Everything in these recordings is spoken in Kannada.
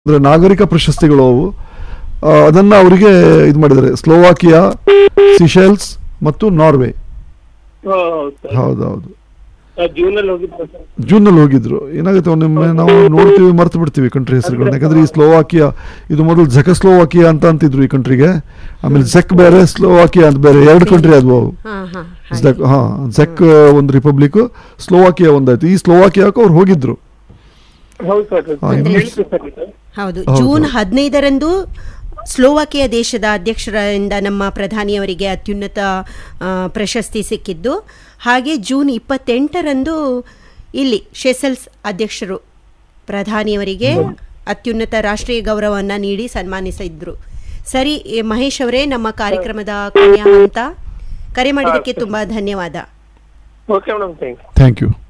ಅಂದ್ರೆ ನಾಗರಿಕ ಪ್ರಶಸ್ತಿಗಳು ಅವು ಆ, ಅದನ್ನ ಅವರಿಗೆ ಇದು ಮಾಡಿದ್ದಾರೆ ಸ್ಲೋವಾಕಿಯಾ ಸಿಶೆಲ್ಸ್ ಮತ್ತು ನಾರ್ವೆ ಹೌದು ಸರ್ ಹೌದೌದು ಜೂನ್ ಅಲ್ಲಿ ಹೋಗಿದ್ದು ಸರ್ ಜೂನಲ್ಲಿ ಹೋಗಿದ್ರು ಏನಾಗುತ್ತೆ ಒಮ್ಮೊಮ್ಮೆ ನಾವು ನೋಡ್ತೀವಿ ಮರ್ತು ಬಿಡ್ತೀವಿ ಕಂಟ್ರಿ ಹೆಸರುಗಳನ್ನ ಯಾಕಂದ್ರೆ ಈ ಸ್ಲೋವಾಕಿಯಾ ಇದು ಮೊದಲು ಜೆಕಸ್ಲೋವಾಕಿಯಾ ಅಂತ ಅಂತಿದ್ರು ಈ ಕಂಟ್ರಿಗೆ ಆಮೇಲೆ ಜೆಕ್ ಬೇರೆ ಸ್ಲೋವಾಕಿಯಾ ಅಂತ ಬೇರೆ ಎರಡು ಕಂಟ್ರಿ ಆದ್ವು ಅವು ಹಾ ಹಾ ಜೆಕ್- ಹಾ ಜೆಕ್ ಒಂದು ರಿಪಬ್ಲಿಕ್ ಸ್ಲೋವಾಕಿಯಾ ಒಂದಾಯ್ತು ಈ ಸ್ಲೋವಾಕಿಯಾಕ್ಕೆ ಅವ್ರು ಹೋಗಿದ್ರು ಹೌದು ಸರ್ ಹಾ, ಹೇಳಿದ್ದು ಇನ್ನು- ಸರ್ ಇದು. ಹೌದು ಹೌದು. ಜೂನ್ ಹದಿನೈದರಂದು ಸ್ಲೋವಾಕಿಯಾ ದೇಶದ ಅಧ್ಯಕ್ಷರಿಂದ ನಮ್ಮ ಪ್ರಧಾನಿಯವರಿಗೆ ಅತ್ಯುನ್ನತ ಆ, ಪ್ರಶಸ್ತಿ ಸಿಕ್ಕಿದ್ದು ಹಾಗೆ ಜೂನ್ ಇಪ್ಪತ್ತೆಂಟರಂದು ಇಲ್ಲಿ ಶೆಸಲ್ಸ್ ಅಧ್ಯಕ್ಷರು ಪ್ರಧಾನಿಯವರಿಗೆ ಅತ್ಯುನ್ನತ ರಾಷ್ಟ್ರೀಯ ಗೌರವವನ್ನು ನೀಡಿ ಸನ್ಮಾನಿಸಿದ್ರು ಸರಿ ಎ, ಮಹೇಶ್ ಅವರೇ ನಮ್ಮ ಕಾರ್ಯಕ್ರಮದ ಕೊನೆಯ ಹಂತ ಕರೆ ಮಾಡಿದ್ದಕ್ಕೆ ತುಂಬಾ ಧನ್ಯವಾದ okay madam thanks thank you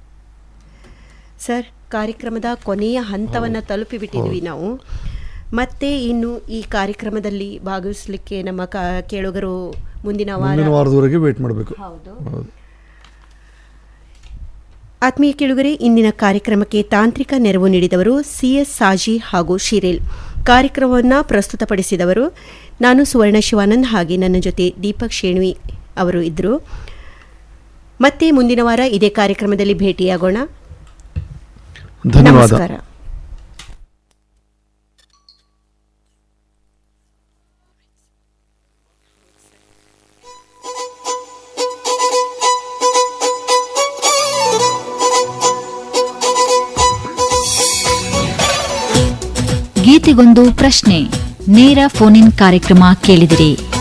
sir ಕಾರ್ಯಕ್ರಮದ ಕೊನೆಯ ಹಂತವನ್ನು ತಲುಪಿಬಿಟ್ಟಿದ್ವಿ ನಾವು ಮತ್ತೆ ಇನ್ನು ಈ ಕಾರ್ಯಕ್ರಮದಲ್ಲಿ ಭಾಗವಹಿಸಲಿಕ್ಕೆ ನಮ್ಮ ಕ- ಕೇಳುಗರು ಮುಂದಿನ ವಾರ ಮುಂದಿನ ವಾರದವರೆಗೆ ವೇಟ್ ಮಾಡಬೇಕು ಹೌದು ಹೌದು ಆತ್ಮೀಯ ಕೇಳುಗರೆ ಇಂದಿನ ಕಾರ್ಯಕ್ರಮಕ್ಕೆ ತಾಂತ್ರಿಕ ನೆರವು ನೀಡಿದವರು ಸಿಎಸ್ ಸಾಜಿ ಹಾಗೂ ಶಿರೇಲ್ ಕಾರ್ಯಕ್ರಮವನ್ನು ಪ್ರಸ್ತುತಪಡಿಸಿದವರು ನಾನು ಸುವರ್ಣ ಶಿವಾನಂದ್ ಹಾಗೆ ನನ್ನ ಜೊತೆ ದೀಪಕ್ ಶೇಣ್ವಿ ಅವರು ಇದ್ದರು ಮತ್ತೆ ಮುಂದಿನ ವಾರ ಇದೇ ಕಾರ್ಯಕ್ರಮದಲ್ಲಿ ಭೇಟಿಯಾಗೋಣ ಧನ್ಯವಾದ ನಮಸ್ಕಾರ ಗೀತೆಗೊಂದು ಪ್ರಶ್ನೆ ನೇರ ಫೋನ್ ಇನ್ ಕಾರ್ಯಕ್ರಮ ಕೇಳಿದಿರಿ